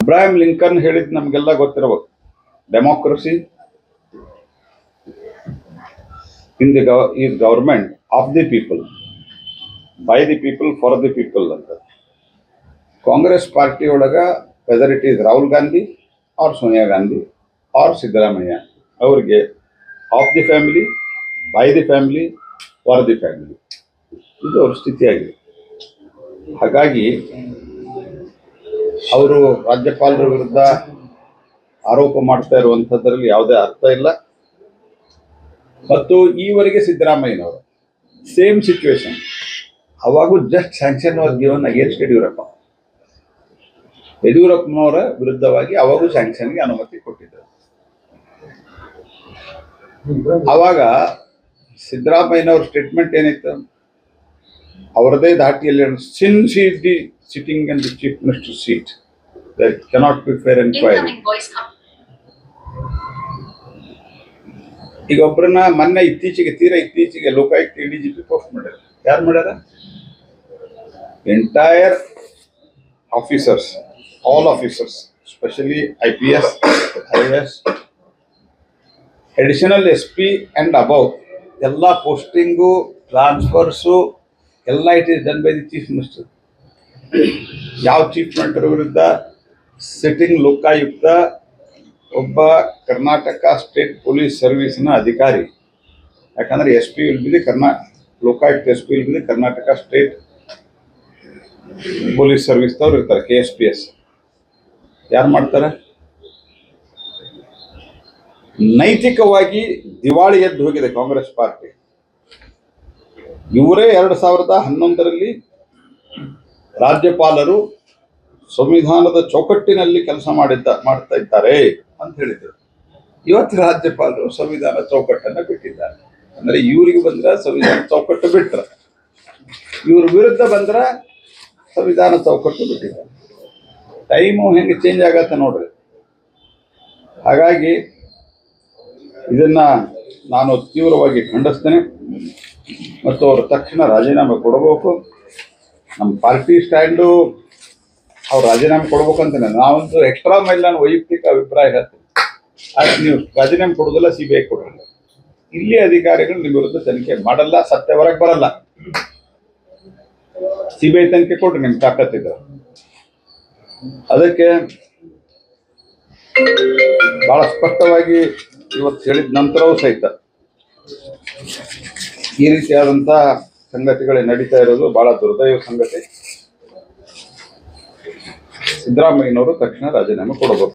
Abraham Lincoln ಹೇಳಿದ್ ನಮ್ಗೆಲ್ಲ ಗೊತ್ತಿರಬೇಕು democracy in the is government of the people by the people for the people ಅಂತ Congress party ಒಳಗ whether it is Rahul Gandhi or Sonia Gandhi or Siddaramaiah ಅವ್ರಿಗೆ of the family by the family for the family ಇದು ಅವ್ರ ಸ್ಥಿತಿಯಾಗಿದೆ ಹಾಗಾಗಿ ಅವರು ರಾಜ್ಯಪಾಲರ ವಿರುದ್ಧ ಆರೋಪ ಮಾಡ್ತಾ ಇರುವಂಥದ್ರಲ್ಲಿ ಯಾವುದೇ ಅರ್ಥ ಇಲ್ಲ ಮತ್ತು ಈವರೆಗೆ ಸಿದ್ದರಾಮಯ್ಯನವರು ಸೇಮ್ ಸಿಚುವೇಶನ್ ಅವಾಗೂ just sanction was given against Yediyurappa ಯಡಿಯೂರಪ್ಪನವರ ವಿರುದ್ಧವಾಗಿ ಅವಾಗೂ ಸ್ಯಾಂಕ್ಷನ್ಗೆ ಅನುಮತಿ ಕೊಟ್ಟಿದ್ದರು ಅವಾಗ ಸಿದ್ದರಾಮಯ್ಯನವ್ರ ಸ್ಟೇಟ್ಮೆಂಟ್ ಏನಿತ್ತು ಅವರದೇ ಧಾಟಿಯಲ್ಲಿ since is the sitting and the chief minister seat there cannot be fair enquiry Incoming voice come. ಈಗ ಒಬ್ಬರನ್ನ ಮೊನ್ನೆ ಇತ್ತೀಚೆಗೆ ತೀರಾ ಇತ್ತೀಚೆಗೆ Lokayukta D G P post ಮಾಡ್ಯಾರ ಯಾರು ಮಾಡ್ಯಾರ entire officers all officers specially I P S I S additional S P and above ಎಲ್ಲ ಪೋಸ್ಟಿಂಗು ಟ್ರಾನ್ಸ್ಫರ್ಸು ಎಲ್ಲ it is done by the chief minister ಯಾವ ಚೀಫ್ ಮಿನಿಸ್ಟರ್ ವಿರುದ್ಧ ಸಿಟ್ಟಿಂಗ್ ಲೋಕಾಯುಕ್ತ ಒಬ್ಬ Karnataka state police ಸರ್ವಿಸ್ನ ಅಧಿಕಾರಿ ಯಾಕಂದ್ರೆ S P will be the ಕರ್ನಾ Lokayukta S P will be the Karnataka state police ಸರ್ವಿಸ್ದವ್ರು ಇರ್ತಾರೆ ಕೆ ಎಸ್ ಪಿ ಎಸ್ ಯಾರು ಮಾಡ್ತಾರೆ ನೈತಿಕವಾಗಿ ದಿವಾಳಿ ಎದ್ದು ಹೋಗಿದೆ ಕಾಂಗ್ರೆಸ್ ಪಾರ್ಟಿ ಇವರೇ ಎರಡು ಸಾವಿರದ ಹನ್ನೊಂದರಲ್ಲಿ ರಾಜ್ಯಪಾಲರು ಸಂವಿಧಾನದ ಚೌಕಟ್ಟಿನಲ್ಲಿ ಕೆಲಸ ಮಾಡಿದ್ದ ಮಾಡ್ತಾ ಇದ್ದಾರೆ ಅಂತ ಹೇಳಿದರು ಇವತ್ತು ರಾಜ್ಯಪಾಲರು ಸಂವಿಧಾನ ಚೌಕಟ್ಟನ್ನ ಬಿಟ್ಟಿದ್ದಾರೆ ಅಂದ್ರೆ ಇವರಿಗೆ ಬಂದ್ರೆ ಸಂವಿಧಾನ ಚೌಕಟ್ಟು ಬಿಟ್ರ ಇವ್ರ ವಿರುದ್ಧ ಬಂದ್ರ ಸಂವಿಧಾನ ಚೌಕಟ್ಟು ಬಿಟ್ಟಿದ್ದಾರೆ ಟೈಮು ಹೆಂಗೆ ಚೇಂಜ್ ಆಗತ್ತೆ ನೋಡ್ರಿ ಹಾಗಾಗಿ ಇದನ್ನ ನಾನು ತೀವ್ರವಾಗಿ ಖಂಡಿಸ್ತೇನೆ ಮತ್ತು ಅವರು ತಕ್ಷಣ ರಾಜೀನಾಮೆ ಕೊಡಬೇಕು ನಮ್ಮ ಪಾರ್ಟಿ ಸ್ಟ್ಯಾಂಡು ಅವ್ರು ರಾಜೀನಾಮೆ ಕೊಡ್ಬೇಕಂತೇನೆ ನಾವಂತೂ ಎಕ್ಸ್ಟ್ರಾ ಮೈಲ್ ನಾನು ವೈಯಕ್ತಿಕ ಅಭಿಪ್ರಾಯ ಹೇಳ್ತೀನಿ ಆದ್ರೆ ನೀವು ರಾಜೀನಾಮೆ ಕೊಡೋದಿಲ್ಲ ಸಿ ಬಿ ಐ ಕೊಡಲ್ಲ ಇಲ್ಲಿ ಅಧಿಕಾರಿಗಳು ನಿಮ್ಮ ವಿರುದ್ಧ ತನಿಖೆ ಮಾಡಲ್ಲ ಸತ್ಯ ಹೊರಗೆ ಬರಲ್ಲ ಸಿ ಬಿ ಐ ತನಿಖೆ ಕೊಡ್ರಿ ನಿಮ್ಗೆ ತಾಕತ್ತಿದ್ರೆ ಅದಕ್ಕೆ ಬಹಳ ಸ್ಪಷ್ಟವಾಗಿ ಇವತ್ತು ಹೇಳಿದ ನಂತರವೂ ಸಹಿತ ಈ ರೀತಿಯಾದಂಥ ಸಂಗತಿಗಳೇ ನಡೀತಾ ಇರೋದು ಬಹಳ ದುರ್ದೈವ ಸಂಗತಿ ಸಿದ್ದರಾಮಯ್ಯನವರು ತಕ್ಷಣ ರಾಜೀನಾಮೆ ಕೊಡಬೇಕು